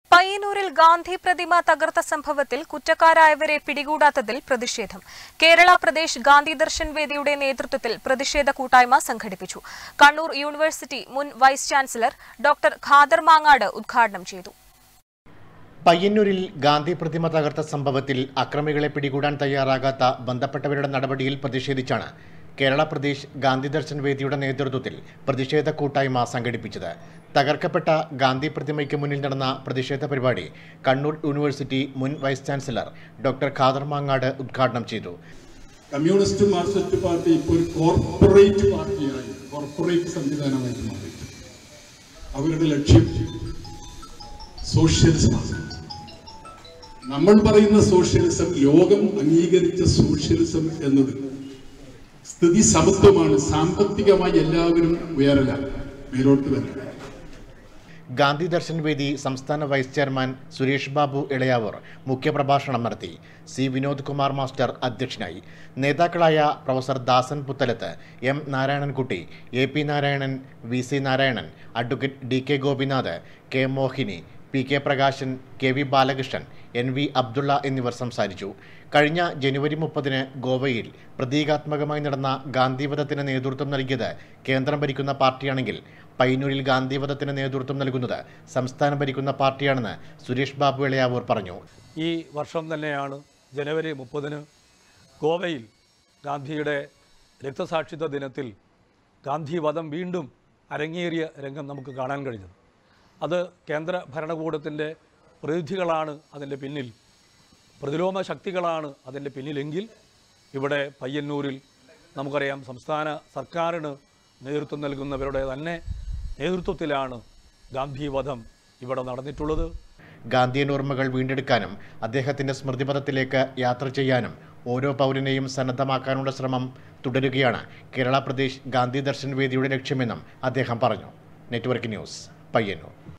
പയ്യന്നൂരിൽ ഗാന്ധി പ്രതിമ തകർത്ത സംഭവത്തിൽ കുറ്റക്കാരായവരെ പിടികൂടാത്തതിൽ പ്രതിഷേധം കേരള പ്രദേശ് ഗാന്ധി ദർശൻ വേദിയുടെ നേതൃത്വത്തിൽ പ്രതിഷേധ കൂട്ടായ്മ സംഘടിപ്പിച്ചു കണ്ണൂർ യൂണിവേഴ്സിറ്റി മുൻ vice chancellor doctor Khader Mangad ഉദ്ഘാടനം ചെയ്തു പയ്യന്നൂരിൽ ഗാന്ധി പ്രതിമ തകർത്ത സംഭവത്തിൽ അക്രമികളെ പിടികൂടാൻ തയ്യാറാകാത്ത ബന്ധപ്പെട്ടവരുടെ നടപടിയിൽ പ്രതിഷേധിച്ചാണ് കേരള പ്രദേശ് ഗാന്ധി ദർശൻ വേദിയുടെ നേതൃത്വത്തിൽ പ്രതിഷേധ കൂട്ടായ്മ സംഘടിപ്പിച്ചത് തകർക്കപ്പെട്ട ഗാന്ധി പ്രതിമയ്ക്ക് മുന്നിൽ നടന്ന പ്രതിഷേധ പരിപാടി കണ്ണൂർ യൂണിവേഴ്സിറ്റി മുൻ vice chancellor doctor Khader Mangad ഉദ്ഘാടനം ചെയ്തു കമ്മ്യൂണിസ്റ്റ് മാർക്സിസ്റ്റ് പാർട്ടി ഇപ്പോൾ ഒരു കോർപ്പറേറ്റ് പാർട്ടിയായി കോർപ്പറേറ്റ് സംവിധാനമായിട്ട് മാറി അവരുടെ ലക്ഷ്യം സോഷ്യലിസമാണ് നമ്മൾ പറയുന്ന സോഷ്യലിസം ലോകം അംഗീകരിച്ച സോഷ്യലിസം എന്നത് സ്ഥിതി സമത്വമാണ് സാമ്പത്തികമായി എല്ലാവരും ഉയരലാണ് മേലോട്ട് വരണം ഗാന്ധി ദർശൻ വേദി സംസ്ഥാന വൈസ് ചെയർമാൻ സുരേഷ് ബാബു ഇളയാവൂർ മുഖ്യപ്രഭാഷണം നടത്തി സി വിനോദ് കുമാർ മാസ്റ്റർ അധ്യക്ഷനായി നേതാക്കളായ professor Dasan Puthalath M Narayanankutty A P Narayanan V C Narayanan advocate D K Gopinath K Mohini P K Prakashan K V Balakrishnan N V Abdulla എന്നിവർ സംസാരിച്ചു കഴിഞ്ഞ ജനുവരി മുപ്പതിന് ഗോവയിൽ പ്രതീകാത്മകമായി നടന്ന ഗാന്ധിവധത്തിന് നേതൃത്വം നൽകിയത് കേന്ദ്രം ഭരിക്കുന്ന പാർട്ടിയാണെങ്കിൽ പയ്യന്നൂരിൽ ഗാന്ധിവധത്തിന് നേതൃത്വം നൽകുന്നത് സംസ്ഥാനം ഭരിക്കുന്ന പാർട്ടിയാണെന്ന് സുരേഷ് ബാബു ഇളയാവൂർ പറഞ്ഞു ഈ വർഷം തന്നെയാണ് ജനുവരി മുപ്പതിന് ഗോവയിൽ ഗാന്ധിയുടെ രക്തസാക്ഷിത്വ ദിനത്തിൽ ഗാന്ധി വധം വീണ്ടും അരങ്ങേറിയ രംഗം നമുക്ക് കാണാൻ കഴിഞ്ഞത് അത് കേന്ദ്ര ഭരണകൂടത്തിൻ്റെ പ്രതിനിധികളാണ് അതിൻ്റെ പിന്നിൽ പ്രതിലോമ ശക്തികളാണ് അതിൻ്റെ പിന്നിലെങ്കിൽ ഇവിടെ പയ്യന്നൂരിൽ നമുക്കറിയാം സംസ്ഥാന സർക്കാരിന് നേതൃത്വം നൽകുന്നവരുടെ തന്നെ നേതൃത്വത്തിലാണ് ഗാന്ധി വധം ഇവിടെ നടന്നിട്ടുള്ളത് ഗാന്ധിയൻ ഓർമ്മകൾ വീണ്ടെടുക്കാനും അദ്ദേഹത്തിന്റെ സ്മൃതിപഥത്തിലേക്ക് യാത്ര ചെയ്യാനും ഓരോ പൗരനെയും സന്നദ്ധമാക്കാനുള്ള ശ്രമം തുടരുകയാണ് കേരള പ്രദേശ് ഗാന്ധി ദർശൻ വേദിയുടെ ലക്ഷ്യമെന്നും അദ്ദേഹം പറഞ്ഞു നെറ്റ്വർക്ക് ന്യൂസ് പയ്യന്നൂർ